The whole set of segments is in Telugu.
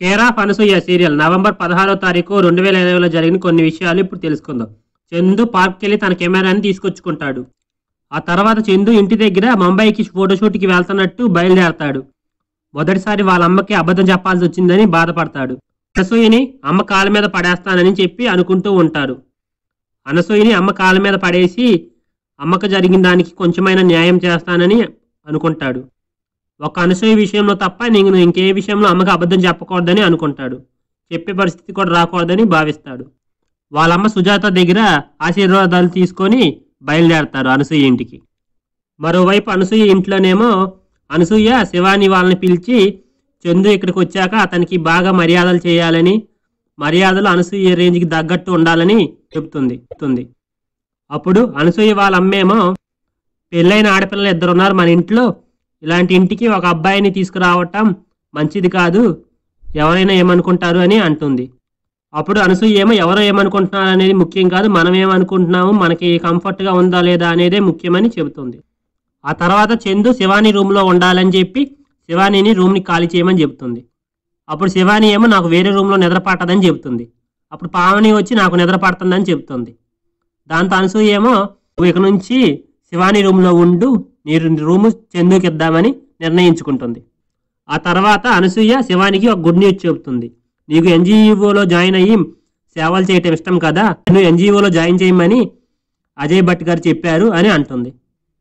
care of Anasuya serial November పదహారో తారీఖు రెండు వేల ఇరవైలో జరిగిన కొన్ని విషయాలు ఇప్పుడు తెలుసుకుందాం చందు పార్క్కి వెళ్ళి తన కెమెరాని తీసుకొచ్చుకుంటాడు ఆ తర్వాత చందు ఇంటి దగ్గర ముంబైకి ఫోటోషూట్కి వెళ్తున్నట్టు బయలుదేరతాడు మొదటిసారి వాళ్ళ అమ్మకి అబద్ధం చెప్పాల్సి వచ్చిందని బాధపడతాడు అనసూయని అమ్మ కాళ్ళ మీద పడేస్తానని చెప్పి అనుకుంటూ ఉంటారు అనసూయని అమ్మ కాళ్ళ మీద పడేసి అమ్మకు జరిగిన దానికి కొంచెమైనా న్యాయం చేస్తానని అనుకుంటాడు ఒక అనసూయ విషయంలో తప్ప నేను ఇంకే విషయంలో అమ్మకి అబద్ధం చెప్పకూడదని అనుకుంటాడు చెప్పే పరిస్థితి కూడా రాకూడదని భావిస్తాడు వాళ్ళమ్మ సుజాత దగ్గర ఆశీర్వాదాలు తీసుకొని బయలుదేరతారు అనసూయ ఇంటికి మరోవైపు అనసూయ ఇంట్లోనేమో అనసూయ శివాని వాళ్ళని పిలిచి చందు ఇక్కడికి వచ్చాక అతనికి బాగా మర్యాదలు చేయాలని మర్యాదలు అనసూయ రేంజ్కి తగ్గట్టు ఉండాలని చెప్తుంది చెప్తుంది అప్పుడు అనసూయ వాళ్ళ అమ్మేమో పెళ్ళైన ఆడపిల్లలు ఇద్దరు ఉన్నారు మన ఇంట్లో ఇలాంటి ఇంటికి ఒక అబ్బాయిని తీసుకురావటం మంచిది కాదు ఎవరైనా ఏమనుకుంటారు అని అంటుంది అప్పుడు అనసూయ ఏమో ఎవరో ఏమనుకుంటున్నారు అనేది ముఖ్యం కాదు మనం ఏమనుకుంటున్నాము మనకి కంఫర్ట్గా ఉందా లేదా అనేదే ముఖ్యమని చెబుతుంది ఆ తర్వాత చందు శివాని రూమ్లో ఉండాలని చెప్పి శివానీని రూమ్ని ఖాళీ చేయమని చెబుతుంది అప్పుడు శివాని ఏమో నాకు వేరే రూమ్లో నిద్రపట్టదని చెబుతుంది అప్పుడు పావని వచ్చి నాకు నిద్రపడుతుందని చెబుతుంది దాంతో అనసూయ ఏమో నువ్వు ఇక నుంచి శివాని రూమ్లో ఉండు నీ రూము చందుకి ఇద్దామని నిర్ణయించుకుంటుంది ఆ తర్వాత అనసూయ శివానికి ఒక గుడ్ న్యూస్ చెబుతుంది నీకు ఎన్జిఓలో జాయిన్ అయ్యి సేవలు చేయటం ఇష్టం కదా నువ్వు ఎన్జిఓలో జాయిన్ చేయమని అజయ్ భట్ గారు చెప్పారు అని అంటుంది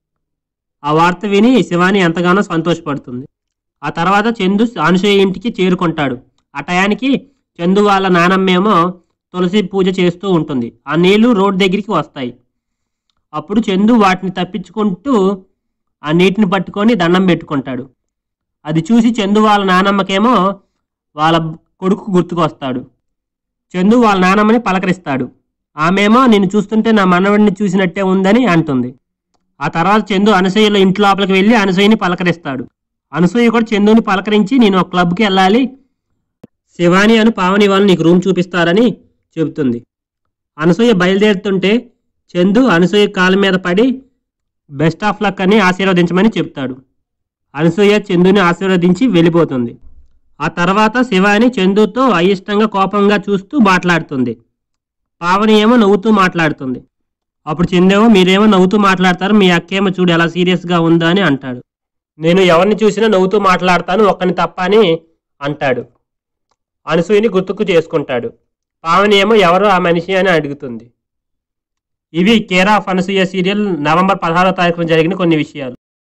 ఆ వార్త విని శివాని ఎంతగానో సంతోషపడుతుంది ఆ తర్వాత చందు అనసూయ ఇంటికి చేరుకుంటాడు ఆ టయానికి చందు వాళ్ళ నానమ్మేమో తులసి పూజ చేస్తూ ఉంటుంది ఆ నీళ్లు రోడ్ దగ్గరికి వస్తాయి అప్పుడు చందు వాటిని తప్పించుకుంటూ ఆ నీటిని పట్టుకొని దండం పెట్టుకుంటాడు అది చూసి చందు వాళ్ళ నానమ్మకేమో వాళ్ళ కొడుకు గుర్తుకొస్తాడు చందు వాళ్ళ నానమ్మని పలకరిస్తాడు ఆమెమో నిన్ను చూస్తుంటే నా మనవడిని చూసినట్టే ఉందని అంటుంది ఆ తర్వాత చందు అనసూయలో ఇంటి లోపలికి వెళ్ళి అనసూయని పలకరిస్తాడు అనసూయ కూడా చందుని పలకరించి నేను ఒక క్లబ్కి వెళ్ళాలి శివాని అని పావని వాళ్ళు నీకు రూమ్ చూపిస్తారని చెబుతుంది అనసూయ బయలుదేరుతుంటే చందు అనసూయ కాళ్ళ మీద పడి బెస్ట్ ఆఫ్ లక్ అని ఆశీర్వదించమని చెప్తాడు అనసూయ చందుని ఆశీర్వదించి వెళ్ళిపోతుంది ఆ తర్వాత శివాని చందుతో అయిష్టంగా కోపంగా చూస్తూ మాట్లాడుతుంది పావని ఏమో నవ్వుతూ మాట్లాడుతుంది అప్పుడు చందేమో మీరేమో నవ్వుతూ మాట్లాడతారు మీ అక్కేమో చూడు ఎలా సీరియస్గా ఉందా అని అంటాడు నేను ఎవరిని చూసినా నవ్వుతూ మాట్లాడతాను ఒక్కని తప్ప అని అంటాడు అనసూయని గుర్తుకు చేసుకుంటాడు పావని ఏమో ఎవరు ఆ మనిషి అని అడుగుతుంది ఇవి care of Anasuya serial November పదహారో తారీఖున జరిగిన కొన్ని విషయాలు